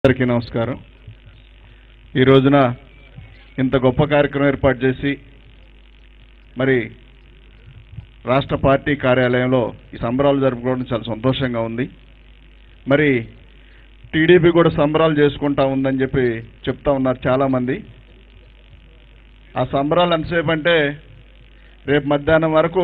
అందరికీ నమస్కారం ఈ రోజున ఇంత గొప్ప కార్యక్రమం ఏర్పాటు చేసి మరి రాష్ట్ర పార్టీ కార్యాలయంలో ఈ సంబరాలు జరుపుకోవడం చాలా సంతోషంగా ఉంది మరి టీడీపీ కూడా సంబరాలు చేసుకుంటా ఉందని చెప్పి చెప్తా ఉన్నారు చాలామంది ఆ సంబరాలు ఎంతసేపు అంటే రేపు మధ్యాహ్నం వరకు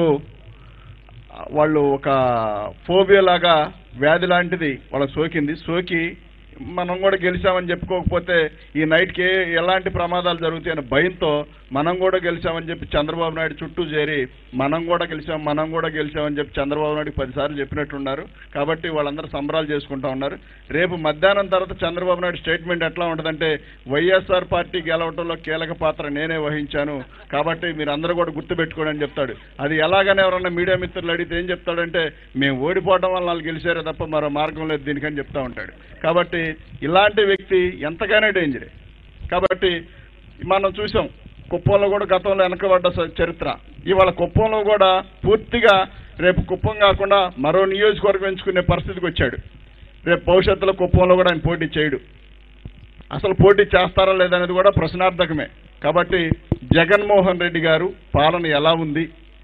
వాళ్ళు ఒక ఫోబియా లాగా వ్యాధి లాంటిది వాళ్ళకి సోకింది సోకి మనం కూడా గెలిచామని చెప్పుకోకపోతే ఈ నైట్కి ఏ ఎలాంటి ప్రమాదాలు జరుగుతాయని భయంతో మనం కూడా గెలిచామని చెప్పి చంద్రబాబు నాయుడు చుట్టూ చేరి మనం కూడా గెలిచాం మనం కూడా గెలిచామని చెప్పి చంద్రబాబు నాయుడు పదిసార్లు చెప్పినట్టున్నారు కాబట్టి వాళ్ళందరూ సంబరాలు చేసుకుంటా ఉన్నారు రేపు మధ్యాహ్నం తర్వాత చంద్రబాబు నాయుడు స్టేట్మెంట్ ఎట్లా ఉంటుందంటే వైఎస్ఆర్ పార్టీ గెలవటంలో కీలక పాత్ర నేనే వహించాను కాబట్టి మీరు అందరూ కూడా గుర్తుపెట్టుకోండి అని చెప్తాడు అది ఎలాగనే ఎవరన్నా మీడియా మిత్రులు అడిగితే ఏం చెప్తాడంటే మేము ఓడిపోవడం వల్ల వాళ్ళు గెలిచారే తప్ప మరో మార్గం లేదు దీనికని చెప్తా ఉంటాడు కాబట్టి ఇలాంటి వ్యక్తి ఎంతగానో డేంజరే కాబట్టి మనం చూసాం కుప్పంలో కూడా గతంలో వెనకబడ్డ స- చరిత్ర ఇవాళ కుప్పంలో కూడా పూర్తిగా రేపు కుప్పం కాకుండా మరో నియోజకవర్గం ఎంచుకునే పరిస్థితికి వచ్చాడు రేపు భవిష్యత్తులో కుప్పంలో కూడా ఆయన పోటీ చేయడు అసలు పోటీ చేస్తారా లేదనేది కూడా ప్రశ్నార్థకమే కాబట్టి జగన్మోహన్ రెడ్డి గారు పాలన ఎలా ఉంది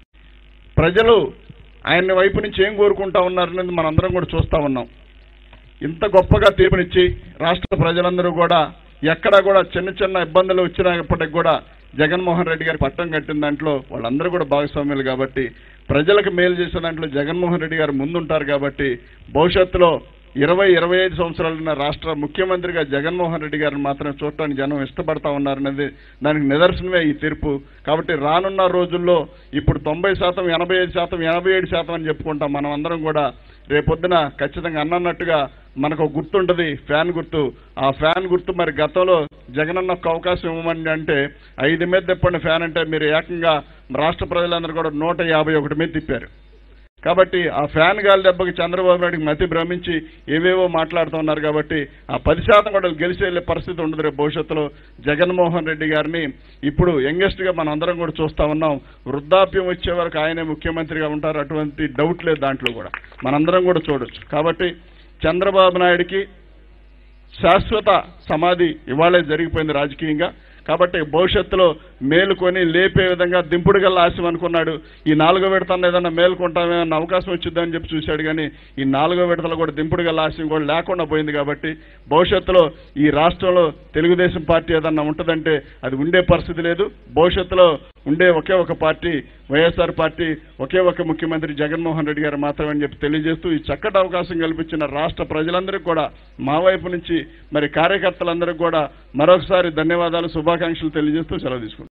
ప్రజలు ఆయన వైపు నుంచి ఏం కోరుకుంటా ఉన్నారనేది మనందరం కూడా చూస్తా ఉన్నాం ఇంత గొప్పగా తీర్పునిచ్చి రాష్ట్ర ప్రజలందరూ కూడా ఎక్కడా కూడా చిన్న చిన్న ఇబ్బందులు వచ్చినప్పటికి కూడా జగన్మోహన్ రెడ్డి గారి పట్టం కట్టిన దాంట్లో వాళ్ళందరూ కూడా భాగస్వామ్యులు కాబట్టి ప్రజలకు మేలు చేసే దాంట్లో జగన్మోహన్ రెడ్డి గారు ముందుంటారు కాబట్టి భవిష్యత్తులో ఇరవై ఇరవై ఐదు సంవత్సరాలున్న రాష్ట్ర ముఖ్యమంత్రిగా జగన్మోహన్ రెడ్డి గారిని మాత్రమే చూడటానికి జనం ఇష్టపడతా ఉన్నారనేది దానికి నిదర్శనమే ఈ తీర్పు కాబట్టి రానున్న రోజుల్లో ఇప్పుడు తొంభై శాతం ఎనభై ఐదు శాతం ఎనభై ఏడు శాతం అని చెప్పుకుంటాం మనం అందరం కూడా రేపొద్దున ఖచ్చితంగా అన్నట్టుగా మనకు ఒక గుర్తు ఉంటుంది ఫ్యాన్ గుర్తు ఆ ఫ్యాన్ గుర్తు మరి గతంలో జగనన్న ఒక అవకాశం ఇవ్వమని అంటే ఐదు మీద తిప్పండి ఫ్యాన్ అంటే మీరు ఏకంగా రాష్ట్ర ప్రజలందరూ కూడా నూట యాభై ఒకటి మీద తిప్పారు కాబట్టి ఆ ఫ్యాన్ గాలి దెబ్బకి చంద్రబాబు నాయుడికి మతి భ్రమించి ఏవేవో మాట్లాడుతున్నారు కాబట్టి ఆ పది శాతం కూడా గెలిచి వెళ్ళే పరిస్థితి ఉండదు రేపు భవిష్యత్తులో జగన్మోహన్ రెడ్డి గారిని ఇప్పుడు యంగెస్ట్ గా మనం అందరం కూడా చూస్తా ఉన్నాం వృద్ధాప్యం వచ్చే వరకు ఆయనే ముఖ్యమంత్రిగా ఉంటారు అటువంటి డౌట్ లేదు దాంట్లో కూడా మనందరం కూడా చూడొచ్చు కాబట్టి చంద్రబాబు నాయుడికి శాశ్వత సమాధి ఇవాళే జరిగిపోయింది రాజకీయంగా కాబట్టి భవిష్యత్తులో మేలుకొని లేపే విధంగా దింపుడు గల్ల ఆశం అనుకున్నాడు ఈ నాలుగో విడతన్న ఏదన్నా మేలుకుంటామేమన్న అవకాశం వచ్చిందని చెప్పి చూశాడు కానీ ఈ నాలుగో విడతలో కూడా దింపుడు గల్ల ఆశయం కూడా లేకుండా పోయింది కాబట్టి భవిష్యత్తులో ఈ రాష్ట్రంలో తెలుగుదేశం పార్టీ ఏదన్నా ఉంటుందంటే అది ఉండే పరిస్థితి లేదు భవిష్యత్తులో ఉండే ఒకే ఒక పార్టీ వైఎస్ఆర్ పార్టీ ఒకే ఒక ముఖ్యమంత్రి జగన్మోహన్ రెడ్డి గారు మాత్రమే అని చెప్పి తెలియజేస్తూ ఈ చక్కటి అవకాశం కల్పించిన రాష్ట్ర ప్రజలందరికీ కూడా మా వైపు నుంచి మరి కార్యకర్తలందరికీ కూడా మరొకసారి ధన్యవాదాలు శుభాకాంక్షలు తెలియజేస్తూ సెలవు తీసుకుంటాం